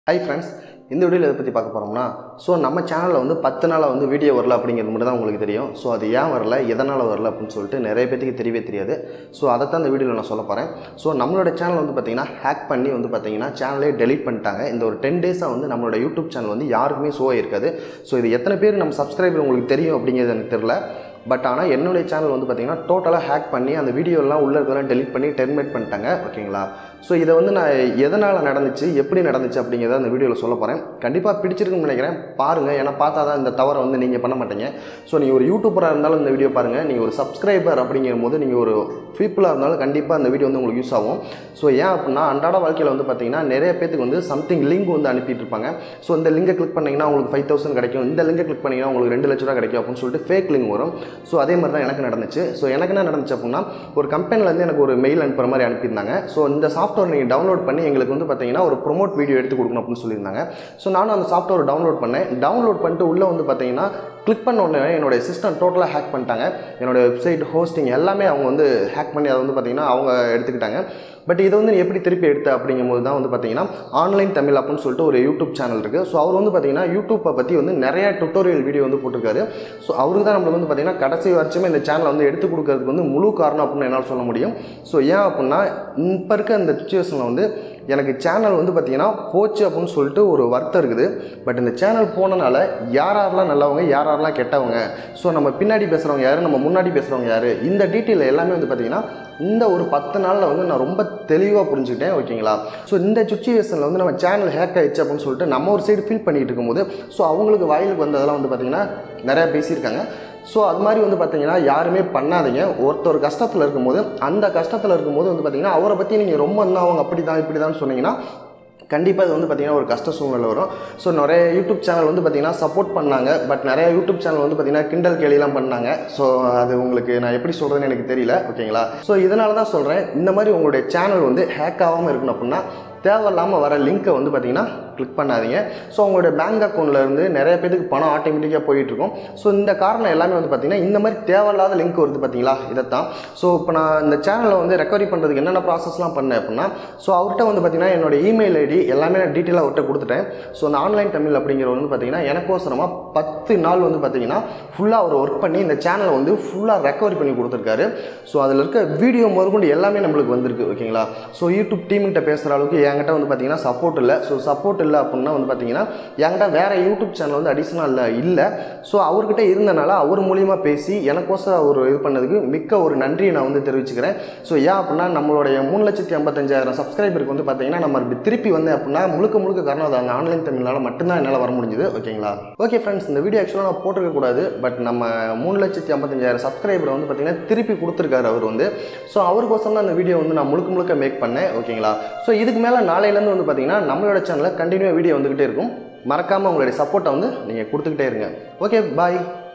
hi friends இந்த வீடியோவில் எதை பற்றி பார்க்க போகிறோம்னா ஸோ நம்ம சேனலில் வந்து பத்து நாளாக வந்து வீடியோ வரல அப்படிங்கிறது மட்டும் தான் உங்களுக்கு தெரியும் ஸோ அது ஏன் வரல எதனால் வரல அப்படின்னு சொல்லிட்டு நிறைய பேத்துக்கு தெரியவே தெரியாது ஸோ அதை தான் இந்த வீடியோவில் நான் சொல்ல போகிறேன் ஸோ நம்மளோட சேனல் வந்து பார்த்திங்கன்னா ஹேக் பண்ணி வந்து பார்த்திங்கன்னா சேனலே டெலீட் பண்ணிட்டாங்க இந்த ஒரு டென் டேஸாக வந்து நம்மளோட யூடியூப் சேனல் வந்து யாருக்குமே ஷோ ஆயிருக்காது ஸோ இது எத்தனை பேர் நம்ம சப்ஸ்கிரைபர் உங்களுக்கு தெரியும் அப்படிங்கிறது எனக்கு தெரில பட் ஆனால் என்னுடைய சேனல் வந்து பார்த்திங்கன்னா டோட்டலாக ஹேக் பண்ணி அந்த வீடியோலாம் உள்ளே இருக்கிறதெல்லாம் டெலிட் பண்ணி டெர்மினேட் பண்ணிட்டாங்க ஓகேங்களா ஸோ இதை வந்து நான் எதனால் நடந்துச்சு எப்படி நடந்துச்சு அப்படிங்கிறத அந்த வீடியோவில் சொல்ல போகிறேன் கண்டிப்பாக பிடிச்சிருக்குன்னு நினைக்கிறேன் பாருங்கள் ஏன்னா பார்த்தா தான் இந்த தவறை வந்து நீங்கள் பண்ண மாட்டீங்க ஸோ நீங்கள் ஒரு யூடியூபராக இருந்தாலும் இந்த வீடியோ பாருங்கள் நீங்கள் ஒரு சப்ஸ்கிரைபர் அப்படிங்கிற போது நீங்கள் ஒரு பீப்புளாக இருந்தாலும் கண்டிப்பாக இந்த வீடியோ வந்து உங்களுக்கு யூஸ் ஆகும் ஸோ ஏன் அப்படின்னா அன்றாட வாழ்க்கையில் வந்து பார்த்தீங்கன்னா நிறைய பேத்துக்கு வந்து சம்திங் லிங்க் வந்து அனுப்பிட்டு இருப்பாங்க ஸோ இந்த லிங்கை கிளிக் பண்ணிங்கன்னா உங்களுக்கு ஃபைவ் தௌசண்ட் கிடைக்கும் இந்த லிங்கை கிளிக் பண்ணிங்கன்னா உங்களுக்கு ரெண்டு லட்ச ரூபா கிடைக்கும் அப்படின்னு சொல்லிட்டு ஃபேக் லிங்க் வரும் ஸோ அதே மாதிரி தான் எனக்கு நடந்துச்சு ஸோ எனக்கு என்ன நடந்துச்சு அப்படின்னா ஒரு கம்பெனிலேருந்து எனக்கு ஒரு மெயில் அனுப்புகிற மாதிரி அனுப்பியிருந்தாங்க ஸோ இந்த சாஃப்ட்வேர் நீங்கள் டவுன்லோட் பண்ணி எங்களுக்கு வந்து பார்த்தீங்கன்னா ஒரு ப்ரொமோட் வீடியோ எடுத்து கொடுக்கணும் அப்படின்னு சொல்லியிருந்தாங்க ஸோ நானும் அந்த சாஃப்ட்வேர் டவுன்லோட் பண்ணேன் டவுன்லோட் பண்ணிட்டு உள்ளே வந்து பார்த்தீங்கன்னா கிளிக் பண்ண உடனே என்னோட சிஸ்டம் டோட்டலாக ஹேக் பண்ணிட்டாங்க என்னோட வெப்சைட் ஹோஸ்டிங் எல்லாமே அவங்க வந்து ஹேக் பண்ணி அதை வந்து பார்த்தீங்கன்னா அவங்க எடுத்துக்கிட்டாங்க பட் இதை வந்து நீ எப்படி திருப்பி எடுத்த அப்படிங்கும்போது தான் வந்து பார்த்தீங்கன்னா ஆன்லைன் தமிழ் அப்படின்னு சொல்லிட்டு ஒரு யூடியூப் சேனல் இருக்குது ஸோ அவர் வந்து பார்த்தீங்கன்னா யூடியூப்பை பற்றி வந்து நிறைய டுட்டோரியல் வீடியோ வந்து போட்டிருக்காரு ஸோ அவருக்கு தான் நம்மளுக்கு வந்து பார்த்தீங்கன்னா கடைசி வருஷமே இந்த சேனலை வந்து எடுத்து கொடுக்கறதுக்கு வந்து முழு காரணம் அப்படின்னு என்னால் சொல்ல முடியும் ஸோ ஏன் அப்படின்னா இப்போ இருக்க இந்த சுச்சுவேஷனில் வந்து எனக்கு சேனல் வந்து பார்த்தீங்கன்னா போச்சு அப்படின்னு சொல்லிட்டு ஒரு வருத்தம் இருக்குது பட் இந்த சேனல் போனனால யார் யாரெல்லாம் நல்லவங்க யார் யாரெல்லாம் கெட்டவங்க ஸோ நம்ம பின்னாடி பேசுகிறவங்க யார் நம்ம முன்னாடி பேசுகிறவங்க யார் இந்த டீட்டெயில் எல்லாமே வந்து பார்த்தீங்கன்னா இந்த ஒரு பத்து நாளில் வந்து நான் ரொம்ப தெளிவாக புரிஞ்சுக்கிட்டேன் ஓகேங்களா ஸோ இந்த சுச்சுவேஷனில் வந்து நம்ம சேனல் ஹேக் ஆயிடுச்சு அப்படின்னு சொல்லிட்டு நம்ம ஒரு சைடு ஃபீல் பண்ணிகிட்டு இருக்கும்போது ஸோ அவங்களுக்கு வாயிலுக்கு வந்ததெல்லாம் வந்து பார்த்திங்கன்னா நிறையா பேசியிருக்காங்க ஸோ அது மாதிரி வந்து பார்த்தீங்கன்னா யாருமே பண்ணாதீங்க ஒருத்தர் கஷ்டத்தில் இருக்கும்போது அந்த கஷ்டத்தில் இருக்கும்போது வந்து பார்த்தீங்கன்னா அவரை பற்றி நீங்கள் ரொம்ப இன்னும் அவங்க அப்படி தான் இப்படி தான் சொன்னீங்கன்னா கண்டிப்பாக இது வந்து பார்த்திங்கன்னா ஒரு கஷ்ட சூழ்நிலை வரும் ஸோ நிறைய யூடியூப் சேனல் வந்து பார்த்திங்கன்னா சப்போர்ட் பண்ணாங்க பட் நிறைய யூடியூப் சேனல் வந்து பார்த்திங்கன்னா கிண்டல் கேலிலாம் பண்ணாங்க ஸோ அது உங்களுக்கு நான் எப்படி சொல்கிறதுன்னு எனக்கு தெரியல ஓகேங்களா ஸோ இதனால தான் சொல்கிறேன் இந்த மாதிரி உங்களுடைய சேனல் வந்து ஹேக் ஆகாமல் இருக்கணும் அப்படின்னா தேவையில்லாமல் வர லிங்க்கை வந்து பார்த்திங்கன்னா கிளிக் பண்ணாதீங்க ஸோ உங்களுடைய பேங்க் அக்கௌண்ட்லேருந்து நிறைய பேருக்கு பணம் ஆட்டோமேட்டிக்காக போயிட்டுருக்கும் ஸோ இந்த காரணம் எல்லாமே வந்து பார்த்திங்கன்னா இந்த மாதிரி தேவையில்லாத லிங்க் வருது பார்த்தீங்களா இதைத்தான் ஸோ இப்போ நான் இந்த சேனலை வந்து ரெக்கவரி பண்ணுறதுக்கு என்னென்ன ப்ராசஸ்லாம் பண்ணேன் அப்படின்னா ஸோ அவர்கிட்ட வந்து பார்த்திங்கன்னா என்னோட இமெயில் ஐடி எல்லாமே நான் டீட்டெயிலாக அவர்கிட்ட கொடுத்துட்டேன் ஸோ அந்த ஆன்லைன் தமிழ் அப்படிங்கிறவர் வந்து பார்த்திங்கன்னா எனக்கோசரமாக பத்து நாள் வந்து பார்த்திங்கன்னா ஃபுல்லாக அவர் ஒர்க் பண்ணி இந்த சேனலை வந்து ஃபுல்லாக ரெக்கவரி பண்ணி கொடுத்துருக்காரு ஸோ அதில் இருக்க வீடியோ முதற்கொண்டு எல்லாமே நம்மளுக்கு வந்திருக்கு ஓகேங்களா ஸோ யூடியூப் டீம்கிட்ட பேசுகிற அளவுக்கு என்கிட்ட வந்து பார்த்திங்கன்னா சப்போர்ட் இல்லை ஸோ சப்போர்ட் இல்லை அப்படின்னா வந்து பார்த்திங்கன்னா என்கிட்ட வேறு யூடியூப் சேனல் வந்து அடிஷ்னல் இல்லை ஸோ அவர்கிட்ட இருந்தனால அவர் மூலியமாக பேசி எனக்கோசம் அவர் இது பண்ணதுக்கு மிக்க ஒரு நன்றியை நான் வந்து தெரிவிச்சுக்கிறேன் ஸோ ஏன் அப்படின்னா நம்மளுடைய மூணு லட்சத்தி ஐம்பத்தஞ்சாயிரம் சப்ஸ்கிரைபருக்கு வந்து பார்த்திங்கன்னா நம்ம இப்படி திருப்பி வந்து அப்படின்னா முழுக்க முழுக்க காரணம் அது அந்த ஆன்லைன் தமிழ்னால மட்டும்தான் என்னால் வர முடிஞ்சுது ஓகேங்களா ஓகே ஃப்ரெண்ட்ஸ் இந்த வீடியோ ஆக்சுவலாக நான் போட்டிருக்க கூடாது பட் நம்ம மூணு லட்சத்தி ஐம்பத்தஞ்சாயிரம் சப்ஸ்கிரைபரை வந்து பார்த்திங்கன்னா திருப்பி கொடுத்துருக்காரு அவர் வந்து ஸோ அவருக்கோசம் தான் அந்த வீடியோ வந்து நான் முழுக்க முழுக்க மேக் பண்ணேன் ஓகேங்களா ஸோ இதுக்கு மேலே நாளையிலேருந்து வந்து பார்த்திங்கன்னா நம்மளோட சேனலில் கண்டினியூ வீடியோ வந்துக்கிட்டே இருக்கும் மறக்காமல் உங்களுடைய சப்போர்ட்டை வந்து நீங்கள் கொடுத்துக்கிட்டே இருங்க ஓகே பாய்